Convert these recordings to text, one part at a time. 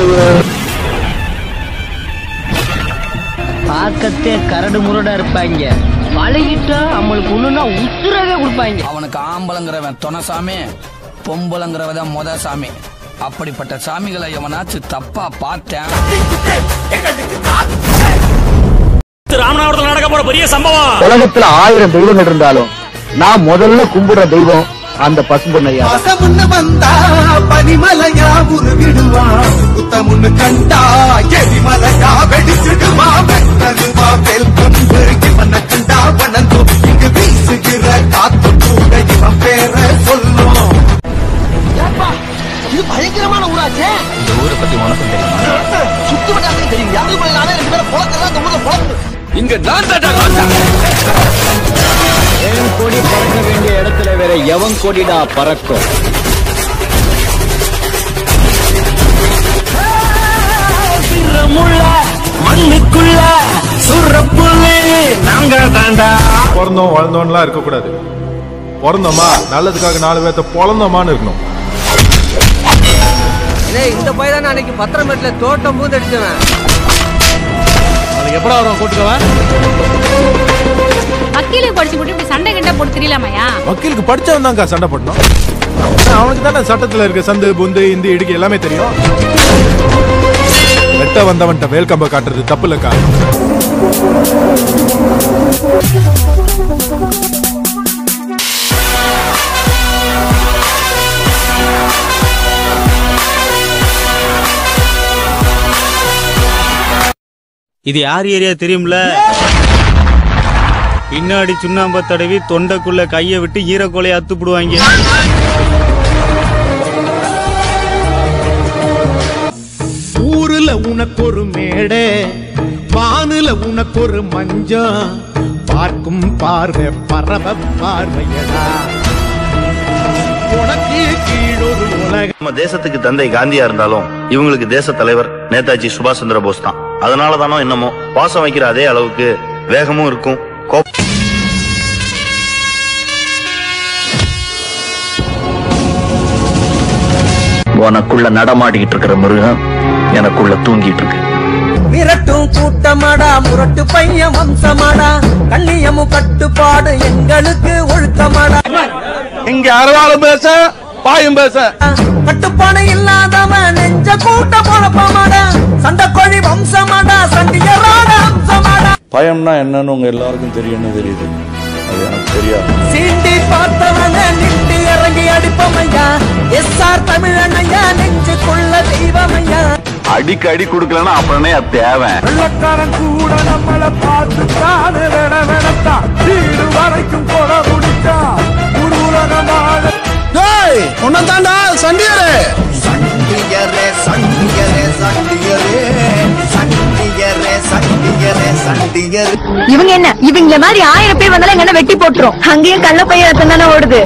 பார்க்கத்தே கரடு முரடா இருப்பாங்க பழகிட்டா நம்மளுக்கு ஒண்ணுன்னா உசுரவே கொடுப்பாங்க அவனுக்கு ஆம்பளங்கிறவன் துணை சாமி பொம்பளங்கிறவன் முத சாமி அப்படிப்பட்ட சாமிகளை எவனாச்சும் தப்பா பார்த்தேன் ராமநாதபுரத்தில் நடக்க போற பெரிய சம்பவம் உலகத்துல ஆயிரம் தெய்வங்கள் இருந்தாலும் நான் முதல்ல கும்பிடுற தெய்வம் அந்த பசும்பொன்னையா பசமுன்னு வந்தா பனிமலையா உருவிடுவா புத்தமுன்னு கண்டா எரிமலையா வெடிச்சிடுவா வெட்டருவா வெல்கம் இவனை கண்டா வனந்தும் இங்கு வீசுகிற காத்து கூட இவன் பேர சொல்லும் இது பயங்கரமான ஊராச்சே இந்த ஊரை பத்தி உனக்கும் தெரியுமா சுத்து வட்டாரத்துக்கு தெரியும் யாரும் பண்ண நானே ரெண்டு பேரும் பொழக்கலாம் இந்த ஊர்ல பொழப்பு இங்க நான் தான் என் கொடி பறக்க வேண்டிய இடத்துல வேற எவன் கொடிடா பறக்கும் சிறமுள்ள மண்ணுக்குள்ள சுரப்புள்ளே நாங்க தாண்டா பிறந்தோம் வளர்ந்தோம்லாம் இருக்கக்கூடாது பிறந்தோமா நல்லதுக்காக நாலு பேர்த்த பொழந்தோமான்னு இருக்கணும் இந்த பையன் தான் அன்னைக்கு பத்திரமேட்டுல தோட்டம் பூந்து அடிச்சவன் அதுக்கு எப்படா வரும் கூட்டுக்கவன் வக்கீலுக்கு படிச்சு போட்டு இப்படி சண்டை கிண்டை போட்டு தெரியலாமையா வக்கீலுக்கு படிச்சவன் தான்க்கா சண்டை போடணும் அவனுக்கு தானே சட்டத்துல இருக்க சந்து புந்து இந்தி இடுக்கு எல்லாமே தெரியும் வெட்ட வந்தவன்ட்ட வேல்கம்ப காட்டுறது தப்பு இல்லக்கா இது யார் ஏரியா தெரியும்ல பின்னாடி சுண்ணாம்ப தடவி தொண்டைக்குள்ள கைய விட்டு ஈரக்கோலையை அத்துப்பிடுவாங்க ஊருல உனக்கு ஒரு மேடை வானுல உனக்கு ஒரு மஞ்சம் பார்க்கும் பார்வை பரவ பார்வையடா உனக்கு கீழொரு உலக நம்ம தேசத்துக்கு தந்தை காந்தியா இருந்தாலும் இவங்களுக்கு தேச தலைவர் நேதாஜி சுபாஷ் சந்திர போஸ் தான் அதனால தானோ என்னமோ பாசம் வைக்கிற அதே அளவுக்கு வேகமும் இருக்கும் கோப் உனக்குள்ள நடமாடிக்கிட்டு இருக்கிற மிருகம் எனக்குள்ள தூங்கிட்டு இருக்கு விரட்டும் கூட்டமாடா முரட்டு பையன் வம்சமாடா கண்ணியமும் கட்டுப்பாடு எங்களுக்கு ஒழுக்கமாடா இங்க அரவாலும் பேச பாயும் பேச கட்டுப்பாடு இல்லாதவன் நெஞ்ச கூட்ட குழப்பமாடா சண்டைக்கோழி வம்சமாடா சண்டியராட அம்சமாடா பயம்னா என்னன்னு உங்க எல்லாருக்கும் தெரியும்னு தெரியுது அது எனக்கு தெரியாது சீண்டி பார்த்தவன நின்று இறங்கி அடிப்பமையா எஸ் ஆர் தமிழனையா நெஞ்சுக்குள்ள தெய்வமையா அடிக்கு அடி கொடுக்கலன்னா அப்புறமே அது தேவை வெள்ளக்காரன் கூட நம்மள பார்த்து தானே வேட வேடத்தா வீடு வரைக்கும் கொட முடிச்சா ஒரு உலகமாக உன்னதாண்டா சண்டியரே சண்டியரே சண்டியரே சண்டியரே சண்டியரே சண்டியரே சண்டியரே இவங்க என்ன இவங்கள மாதிரி ஆயிரம் பேர் வந்தாலும் எங்க வெட்டி போட்டுரும் அங்கேயும் கள்ள பையன் ரத்தம் தானே ஓடுது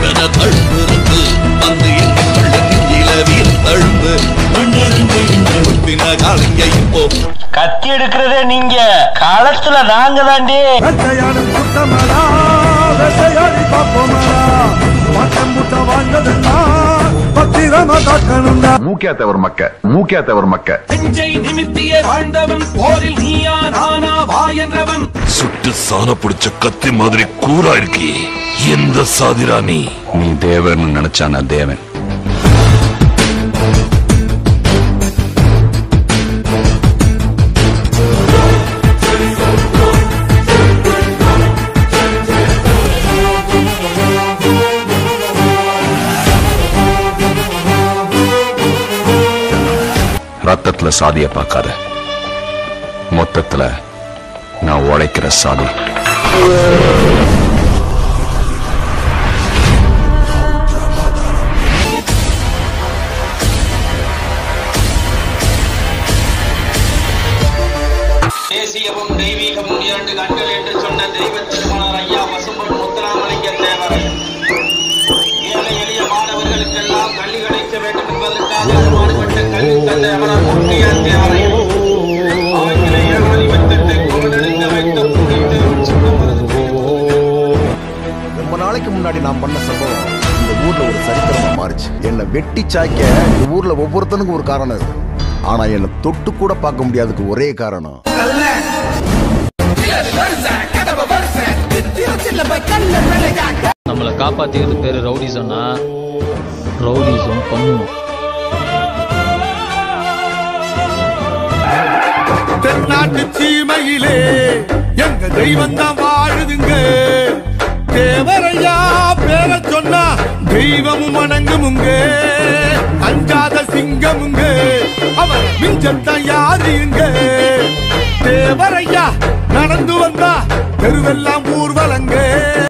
கத்தி எடுக்கிறதே நீங்க களத்துல நாங்க தாண்டி வேட்டையாடும் குட்டமடா வேட்டையாடி பார்ப்போமடா பட்டம் முட்டை வாங்கதுன்னா பத்திரமா காக்கணும்டா மூக்கியாத்தவர் மக்க மூக்கியாத்தவர் மக்க நெஞ்சை நிமித்திய வாழ்ந்தவன் போரில் நீயா நானா வா என்றவன் சுட்டு சாண புடிச்ச கத்தி மாதிரி கூரா இருக்கி எந்த சாதிரா நீ நீ தேவன் நினைச்சானா தேவன் ரத்தத்துல சாதிய பார்க்காத மொத்தத்துல நான் உழைக்கிற சாதி தேசியமும் தெய்வீகமும் இரண்டு கண்கள் என்று சொன்ன தெய்வ திருமணர் ஐயா பசும்பொன் முத்துராமலிங்க தேவரை ஏழை எளிய மாணவர்களுக்கெல்லாம் கல்வி கிடைக்க வேண்டும் என்பதற்காக பாடுபட்ட கல்வி தந்தை அமரர் முக்கிய தேவரை ஆங்கில ஏகாதிபத்தியத்தை புகழெடுக்க வைத்த புனித சின்னமரது ரொம்ப நாளைக்கு முன்னாடி நான் பண்ண சம்பவம் இந்த ஊர்ல ஒரு சரித்திரமா மாறுச்சு என்னை வெட்டி சாய்க்க இந்த ஊர்ல ஒவ்வொருத்தனுக்கும் ஒரு காரணம் இருக்கு ஆனா என்ன தொட்டு கூட பார்க்க முடியாதுக்கு ஒரே காரணம் நம்மளை காப்பாத்திக்கிறது பேரு ரவுடிசம்னா ரவுடிசம் பண்ணுவோம் தென்னாட்டு சீமையிலே எங்க தெய்வம் தான் வாழுதுங்க தேவரையா பேர சொன்னா தெய்வமும் வணங்குமுங்க அஞ்சாத சிங்கமுங்க அவர் மிஞ்சத்தான் யாருங்க தேவரையா நடந்து வந்தா தெருவெல்லாம் ஊர்வலங்க